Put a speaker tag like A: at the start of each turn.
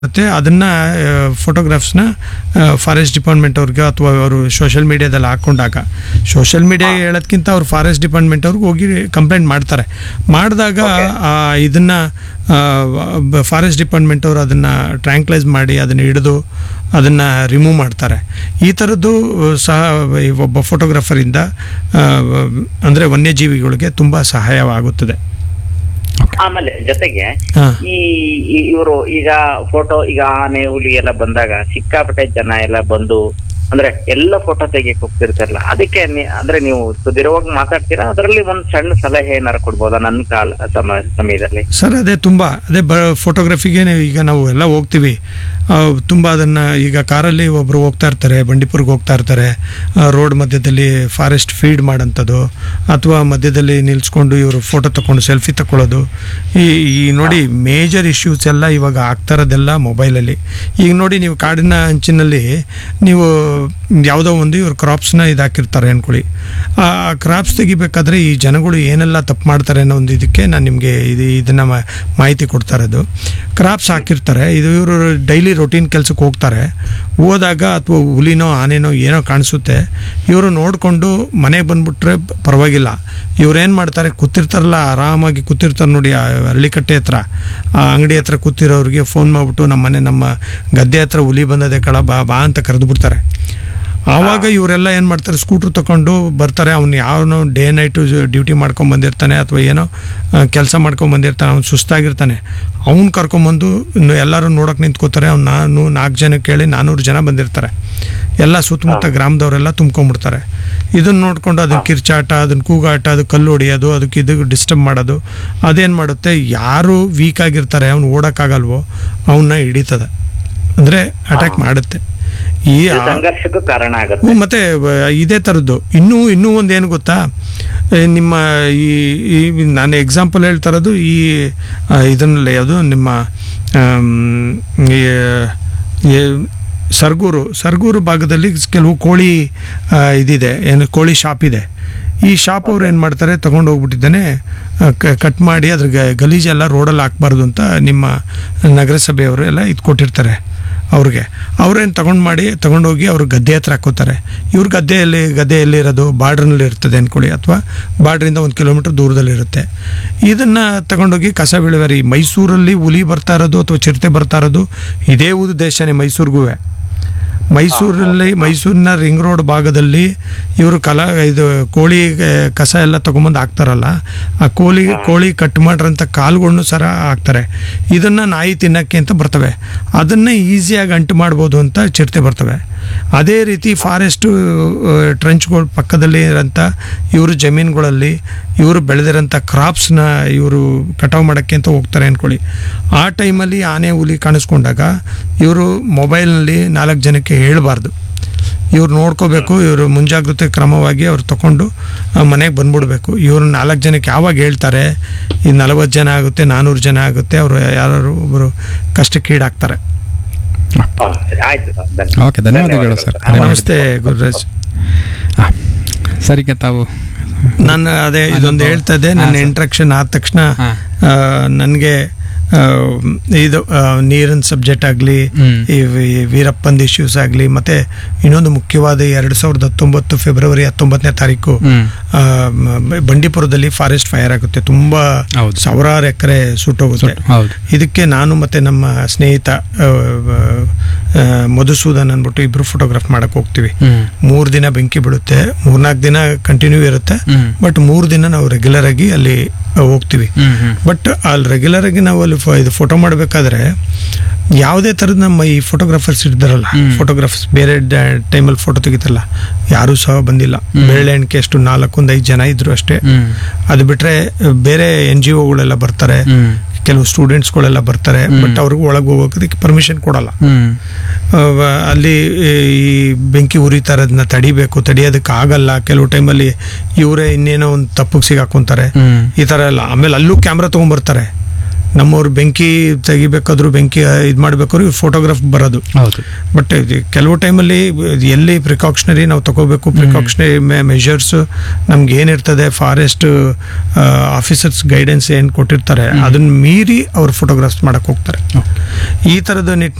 A: ಮತ್ತೆ ಅದನ್ನ ಫೋಟೋಗ್ರಾಫ್ಸ್ನ forest department ಅವ್ರಿಗೆ ಅಥವಾ ಅವರು ಸೋಷಿಯಲ್ ಮೀಡಿಯಾದಲ್ಲಿ ಹಾಕೊಂಡಾಗ ಸೋಷಿಯಲ್ ಮೀಡಿಯಾ ಹೇಳೋದ್ಕಿಂತ ಅವ್ರು ಫಾರೆಸ್ಟ್ ಡಿಪಾರ್ಟ್ಮೆಂಟ್ ಅವ್ರಿಗೆ ಹೋಗಿ ಕಂಪ್ಲೇಂಟ್ ಮಾಡ್ತಾರೆ ಮಾಡಿದಾಗ ಇದನ್ನ ಫಾರೆಸ್ಟ್ ಡಿಪಾರ್ಟ್ಮೆಂಟ್ ಅವರು ಅದನ್ನ ಟ್ರ್ಯಾಂಕ್ಲೈಸ್ ಮಾಡಿ ಅದನ್ನ ಹಿಡಿದು ಅದನ್ನ ರಿಮೂವ್ ಮಾಡ್ತಾರೆ ಈ ಥರದ್ದು ಸಹ ಈ ಒಬ್ಬ ಫೋಟೋಗ್ರಾಫರಿಂದ ಅಂದರೆ ವನ್ಯಜೀವಿಗಳಿಗೆ ತುಂಬ ಸಹಾಯವಾಗುತ್ತದೆ
B: ಆಮೇಲೆ ಜೊತೆಗೆ
A: ಹಾ.
B: ಈ ಇವರು ಈಗ ಫೋಟೋ ಈಗ ಆನೆ ಹುಲಿ ಎಲ್ಲ ಬಂದಾಗ ಸಿಕ್ಕಾಪಟ್ಟೆ ಜನ ಎಲ್ಲ ಬಂದು ಅಂದ್ರೆ ಎಲ್ಲ ಫೋಟೋ ತೆಗಿಯಕ್ ಹೋಗ್ತಿರ್ತಾರಲ್ಲ ಅದಕ್ಕೆ ನೀ- ಅಂದ್ರೆ ನೀವು ಸುದೀರ್ಘವಾಗಿ ಮಾತಾಡ್ತೀರಾ ಅದರಲ್ಲಿ ಒಂದ್ ಸಣ್ಣ ಸಲಹೆ ಏನಾರು ಕೊಡ್ಬೋದಾ ನನ್ನ ಕಾಲ ಸಮ ಸಮಯದಲ್ಲಿ
A: ಸರ್ ಅದೇ ತುಂಬ ಅದೇ ಬ ಫೋಟೋಗ್ರಫಿಗೆ ಈಗ ನಾವು ಎಲ್ಲ ಹೋಗ್ತೀವಿ ಆ, ತುಂಬ ಅದನ್ನು ಈಗ ಕಾರಲ್ಲಿ ಒಬ್ಬರು ಹೋಗ್ತಾ ಇರ್ತಾರೆ ಬಂಡೀಪುರ್ಗೆ ಹೋಗ್ತಾ ಇರ್ತಾರೆ ರೋಡ್ ಮಧ್ಯದಲ್ಲಿ ಫಾರೆಸ್ಟ್ ಫೀಡ್ ಮಾಡೋಂಥದ್ದು ಅಥವಾ ಮಧ್ಯದಲ್ಲಿ ನಿಲ್ಸ್ಕೊಂಡು ಇವರು ಫೋಟೋ ತಗೊಂಡು ಸೆಲ್ಫಿ ತಗೊಳ್ಳೋದು ಈ ಈ ನೋಡಿ ಮೇಜರ್ ಇಶ್ಯೂಸ್ ಎಲ್ಲ ಇವಾಗ ಆಗ್ತಾ ಇರೋದೆಲ್ಲ ಮೊಬೈಲಲ್ಲಿ ಈಗ ನೋಡಿ ನೀವು ಕಾಡಿನ ಅಂಚಿನಲ್ಲಿ ನೀವು ಯಾವುದೋ ಒಂದು ಇವ್ರು ಕ್ರಾಪ್ಸ್ನ ಇದು ಹಾಕಿರ್ತಾರೆ ಅಂದ್ಕೊಳ್ಳಿ ಆ ಕ್ರಾಪ್ಸ್ ತೆಗಿಬೇಕಾದ್ರೆ ಈ ಜನಗಳು ಏನೆಲ್ಲ ತಪ್ಪು ಮಾಡ್ತಾರೆ ಅನ್ನೋ ಒಂದು ಇದಕ್ಕೆ ನಾನು ನಿಮಗೆ ಇದು ಇದನ್ನು ಮಾಹಿತಿ ಕೊಡ್ತಾ ಇರೋದು ಕ್ರಾಪ್ಸ್ ಹಾಕಿರ್ತಾರೆ ಇದು ಇವರು ಡೈಲಿ ರೊಟೀನ್ ಕೆಲಸಕ್ಕೆ ಹೋಗ್ತಾರೆ ಹೋದಾಗ ಅಥವಾ ಹುಲಿನೋ ಆನೆನೋ ಏನೋ ಕಾಣಿಸುತ್ತೆ ಇವರು ನೋಡಿಕೊಂಡು ಮನೆಗೆ ಬಂದ್ಬಿಟ್ರೆ ಪರವಾಗಿಲ್ಲ ಇವ್ರೇನು ಮಾಡ್ತಾರೆ ಕೂತಿರ್ತಾರಲ್ಲ ಆರಾಮಾಗಿ ಕೂತಿರ್ತಾರೆ ನೋಡಿ ಆ ಹಳ್ಳಿಕಟ್ಟೆ ಹತ್ರ ಆ ಅಂಗಡಿ ಹತ್ರ ಕೂತಿರೋರಿಗೆ ಫೋನ್ ಮಾಡಿಬಿಟ್ಟು ನಮ್ಮ ಮನೆ ನಮ್ಮ ಗದ್ದೆ ಹತ್ರ ಹುಲಿ ಬಂದದೆ ಕಳ ಬಾ ಬಾ ಅಂತ ಕರೆದು ಬಿಡ್ತಾರೆ ಆವಾಗ ಇವರೆಲ್ಲ ಏನು ಮಾಡ್ತಾರೆ ಸ್ಕೂಟ್ರ್ ತಗೊಂಡು ಬರ್ತಾರೆ ಅವ್ನು ಯಾವನೋ ಡೇ ನೈಟು ಡ್ಯೂಟಿ ಮಾಡ್ಕೊಂಡು ಬಂದಿರ್ತಾನೆ ಅಥವಾ ಏನೋ ಕೆಲಸ ಮಾಡ್ಕೊಂಡು ಬಂದಿರ್ತಾನೆ ಅವ್ನು ಸುಸ್ತಾಗಿರ್ತಾನೆ ಅವ್ನು ಕರ್ಕೊಂಬಂದು ಇನ್ನು ಎಲ್ಲರೂ ನೋಡೋಕೆ ನಿಂತ್ಕೋತಾರೆ ಅವ್ನು ನಾನು ನಾಲ್ಕು ಜನ ಕೇಳಿ ನಾನ್ನೂರು ಜನ ಬಂದಿರ್ತಾರೆ ಎಲ್ಲ ಸುತ್ತಮುತ್ತ ಗ್ರಾಮದವರೆಲ್ಲ ತುಂಬ್ಕೊಂಡ್ಬಿಡ್ತಾರೆ ಇದನ್ನ ನೋಡ್ಕೊಂಡು ಅದನ್ನ ಕಿರ್ಚಾಟ ಅದನ್ನ ಕೂಗಾಟ ಅದು ಕಲ್ಲು ಹೊಡಿಯೋದು ಅದಕ್ಕೆ ಇದು ಡಿಸ್ಟರ್ಬ್ ಮಾಡೋದು ಅದೇನು ಮಾಡುತ್ತೆ ಯಾರು ವೀಕ್ ಆಗಿರ್ತಾರೆ ಅವ್ನು ಓಡೋಕ್ಕಾಗಲ್ವೋ ಅವನ್ನ ಹಿಡಿತದೆ ಅಂದರೆ ಅಟ್ಯಾಕ್ ಮಾಡುತ್ತೆ ಈ
B: ಇದು
A: ಆ-
B: ಸಂಘರ್ಷಕ್ಕೂ ಕಾರಣ ಆಗುತ್ತೆ
A: ಹ್ಮ್, ಮತ್ತೆ ಬ- ಇದೇ ಥರದ್ದು ಇನ್ನೂ ಇನ್ನೂ ಒಂದು ಏನು ಗೊತ್ತಾ ಏ, ನಿಮ್ಮ ಈ ಈ ನಾನು ಎಕ್ಸಾಂಪಲ್ ಹೇಳ್ತಾ ಇರೋದು ಈ ಆ, ಇದನ್ನಲ್ಲಿ ಯಾವುದು ನಿಮ್ಮ ಆಮ್, ಈ, ಈ ಸರ್ಗೂರು ಸರ್ಗೂರು ಭಾಗದಲ್ಲಿ ಕೆಲವು ಕೋಳಿ ಆ, ಇದಿದೆ ಏನು ಕೋಳಿ ಶಾಪ್ ಇದೆ ಈ ಶಾಪ್ ಅವ್ರು ಏನು ಮಾಡ್ತಾರೆ ತಗೊಂಡು ಹೋಗ್ಬಿಟ್ಟಿದ್ದಾನೆ ಕಟ್ ಮಾಡಿ ಅದ್ರ ಗ- ಗಲೀಜೆಲ್ಲ ರೋಡಲ್ಲಿ ಹಾಕ್ಬಾರ್ದು ಅಂತ ನಿಮ್ಮ ನಗರಸಭೆಯವರು ಎಲ್ಲ ಇದು ಕೊಟ್ಟಿರ್ತಾರೆ ಅವ್ರಿಗೆ ಅವ್ರೇನು ತಗೊಂಡು ಮಾಡಿ ತಗೊಂಡೋಗಿ ಅವ್ರ ಗದ್ದೆ ಹತ್ರ ಹಾಕೋತಾರೆ ಇವ್ರ ಗದ್ದೆಯಲ್ಲಿ ಗದ್ದೆಯಲ್ಲಿ ಇರೋದು ಬಾರ್ಡ್ರ್ನಲ್ಲಿ ಇರ್ತದೆ ಅಂದ್ಕೊಳ್ಳಿ ಅಥವಾ ಬಾರ್ಡ್ರಿಂದ ಒಂದು ಕಿಲೋಮೀಟರ್ ದೂರದಲ್ಲಿ ಇರುತ್ತೆ ಇದನ್ನು ತಗೊಂಡೋಗಿ ಕಸ ವಿಲೇವಾರಿ ಮೈಸೂರಲ್ಲಿ ಹುಲಿ ಬರ್ತಾ ಇರೋದು ಅಥವಾ ಚಿರತೆ ಬರ್ತಾ ಇರೋದು ಇದೇ ಉದ್ದೇಶನೇ ಮೈಸೂರಿಗೂ ಮೈಸೂರಲ್ಲಿ ಮೈಸೂರಿನ ರಿಂಗ್ ರೋಡ್ ಭಾಗದಲ್ಲಿ ಇವರು ಕಲಾ ಇದು ಕೋಳಿ ಆ, ಕಸ ಎಲ್ಲ ತಗೊಂಬಂದು ಹಾಕ್ತಾರಲ್ಲ ಆ ಕೋಳಿ ಕೋಳಿ ಕಟ್ ಮಾಡಿರೋಂಥ ಕಾಲುಗಳನ್ನು ಸರ ಹಾಕ್ತಾರೆ ಇದನ್ನು ನಾಯಿ ತಿನ್ನಕ್ಕೆ ಅಂತ ಬರ್ತವೆ ಅದನ್ನೇ ಈಸಿಯಾಗಿ ಅಂಟು ಮಾಡ್ಬೋದು ಅಂತ ಚಿರತೆ ಬರ್ತವೆ ಅದೇ ರೀತಿ ಫಾರೆಸ್ಟು ಟ್ರೆಂಚ್ಗಳ ಪಕ್ಕದಲ್ಲಿ ಇರೋಂಥ ಇವರು ಜಮೀನುಗಳಲ್ಲಿ ಇವರು ಬೆಳೆದಿರೋಂಥ ಕ್ರಾಪ್ಸ್ನ ಇವರು ಕಟಾವು ಮಾಡೋಕ್ಕೆ ಅಂತ ಹೋಗ್ತಾರೆ ಅಂದ್ಕೊಳ್ಳಿ ಆ ಟೈಮಲ್ಲಿ ಆನೆ ಹುಲಿ ಕಾಣಿಸ್ಕೊಂಡಾಗ ಇವರು ಮೊಬೈಲ್ನಲ್ಲಿ ನಾಲ್ಕು ಜನಕ್ಕೆ ಹೇಳಬಾರ್ದು ಇವ್ರು ನೋಡ್ಕೋಬೇಕು ಇವರು ಮುಂಜಾಗ್ರತೆ ಕ್ರಮವಾಗಿ ಅವ್ರು ತಗೊಂಡು ಮನೆಗೆ ಬಂದ್ಬಿಡ್ಬೇಕು ಇವ್ರು ನಾಲ್ಕು ಜನಕ್ಕೆ ಯಾವಾಗ ಹೇಳ್ತಾರೆ ಈ ನಲವತ್ತು ಜನ ಆಗುತ್ತೆ ನಾನ್ನೂರು ಜನ ಆಗುತ್ತೆ ಅವರು ಯಾರು ಒಬ್ಬರು ಕಷ್ಟಕ್ಕೀಡಾಗ್ತಾರೆ
B: ಹಾ, ಆಯ್ತು ಸರ್, ಧನ್ಯವಾದ.
C: ಓಕೆ ಧನ್ಯವಾದಗಳು ಸರ್
A: ನಮಸ್ತೆ ಗುರುರಾಜ್
C: ಹಾಂ ಸರ್ ಈಗ ತಾವು
A: ನಾನು ಅದೇ ಇದೊಂದು ಹೇಳ್ತಾ ಇದ್ದೆ ನನ್ನ ಇಂಟ್ರಕ್ಷನ್ ಆದ ತಕ್ಷಣ
C: ಹಾ.
A: ನನಗೆ ಇದು ಆ, ನೀರಿನ ಸಬ್ಜೆಕ್ಟ್ ಆಗಲಿ
C: ಹ್ಮ್.
A: ಈ ವಿ- ವೀರಪ್ಪಂದ್ ಇಶ್ಯೂಸ್ ಆಗಲಿ ಮತ್ತೆ ಇನ್ನೊಂದು ಮುಖ್ಯವಾದ ಎರಡು ಸಾವಿರದ ಹತ್ತೊಂಬತ್ತು ಫೆಬ್ರವರಿ ಹತ್ತೊಂಬತ್ತನೇ ತಾರೀಕು
C: ಹ್ಮ್.
A: ಆ, ಮ- ಬಂಡೀಪುರದಲ್ಲಿ ಫಾರೆಸ್ಟ್ ಫೈರ್ ಆಗುತ್ತೆ ತುಂಬಾ
C: ಹೌದು.
A: ಸಾವಿರಾರು ಎಕರೆ ಸುಟ್ಟೋಗುತ್ತೆ
C: ಹೌದು
A: ಇದಕ್ಕೆ ನಾನು ಮತ್ತೆ ನಮ್ಮ ಸ್ನೇಹಿತ ಆ, ಆ, ಮಧುಸೂದನ್ ಅಂದ್ಬಿಟ್ಟು ಇಬ್ರು ಫೋಟೋಗ್ರಾಫ್ ಮಾಡಕ್ ಹೋಗ್ತೀವಿ
C: ಹ್ಮ್
A: ಮೂರು ದಿನ ಬೆಂಕಿ ಬೀಳುತ್ತೆ ಮೂರ್ನಾಲ್ಕು ದಿನ ಕಂಟಿನ್ಯೂ ಇರುತ್ತೆ
C: ಹ್ಮ್.
A: ಬಟ್ ಮೂರು ದಿನ ನಾವು ರೆಗ್ಯುಲರ್ ಆಗಿ ಅಲ್ಲಿ ಆ, ಹೋಗ್ತೀವಿ
C: ಹ್ಮ್ ಹ್ಮ್
A: ಬಟ್ ಅಲ್ಲಿ ರೆಗ್ಯುಲರ್ ಆಗಿ ನಾವು ಅಲ್ಲಿ ಫ- ಇದು ಫೋಟೋ ಮಾಡಬೇಕಾದ್ರೆ ಯಾವುದೇ ಥರದ ನಮ್ಮ ಈ ಫೋಟೋಗ್ರಾಫರ್ಸ್ ಇರ್ತಾರಲ್ಲ
C: ಹ್ಮ್.
A: ಫೋಟೋಗ್ರಾಫರ್ಸ್ ಬೇರೆ ಟೈಮಲ್ಲಿ ಫೋಟೋ ತೆಗಿತಾರಲ್ಲ ಯಾರೂ ಸಹ ಬಂದಿಲ್ಲ ಬೆರಳೆ ಎಣಿಕೆ ಅಷ್ಟು ನಾಲ್ಕೊಂದು ಐದು ಜನ ಇದ್ರು ಅಷ್ಟೇ
C: ಹ್ಮ್
A: ಅದು ಬಿಟ್ರೆ ಬೇರೆ ಎನ್ ಜಿ ಒಗಳೆಲ್ಲ ಬರ್ತಾರೆ
C: ಹ್ಮ್
A: ಕೆಲವು ಸ್ಟೂಡೆಂಟ್ಸ್ಗಳೆಲ್ಲ ಬರ್ತಾರೆ ಬಟ್ ಅವ್ರಿಗೆ ಒಳಗೆ ಹೋಗೋದಕ್ಕೆ ಪರ್ಮಿಷನ್ ಕೊಡಲ್ಲ
C: ಹ್ಮ್
A: ಅವ ಅಲ್ಲಿ ಈ ಬೆಂಕಿ ಉರಿತಾ ಇರೋದನ್ನ ತಡಿಬೇಕು ತಡಿಯೋದಕ್ಕೆ ಆಗಲ್ಲ ಕೆಲವು ಟೈಮಲ್ಲಿ ಇವರೇ ಇನ್ನೇನೋ ಒಂದು ತಪ್ಪಿಗೆ ಸಿಗಾಕೊಂತಾರೆ
C: ಹ್ಮ್
A: ಈ ಥರ ಎಲ್ಲ ಆಮೇಲೆ ಅಲ್ಲೂ ಕ್ಯಾಮ್ರಾ ತೊಗೊಂಬರ್ತಾರೆ ನಮ್ಮವ್ರು ಬೆಂಕಿ ತೆಗಿಬೇಕಾದ್ರು ಬೆಂಕಿ ಇದು ಮಾಡ್ಬೇಕಾದ್ರು ಫೋಟೋಗ್ರಾಫ್ ಬರೋದು
C: ಹೌದು
A: ಬಟ್ ಕೆಲವು ಟೈಮಲ್ಲಿ ಎಲ್ಲಿ ಪ್ರಿಕಾಕ್ಷನರಿ ನಾವು ತಗೋಬೇಕು ಪ್ರಿಕಾಕ್ಷನರಿ ಮೆಷರ್ಸ್ ನಮ್ಗೆ ಏನಿರ್ತದೆ ಫಾರೆಸ್ಟ್ ಆಫೀಸರ್ಸ್ ಗೈಡೆನ್ಸ್ ಏನು ಕೊಟ್ಟಿರ್ತಾರೆ ಅದನ್ನ ಮೀರಿ ಅವ್ರು ಫೋಟೋಗ್ರಾಫ್ಸ್ ಮಾಡಕ್ ಹೋಗ್ತಾರೆ ಈ ಥರದ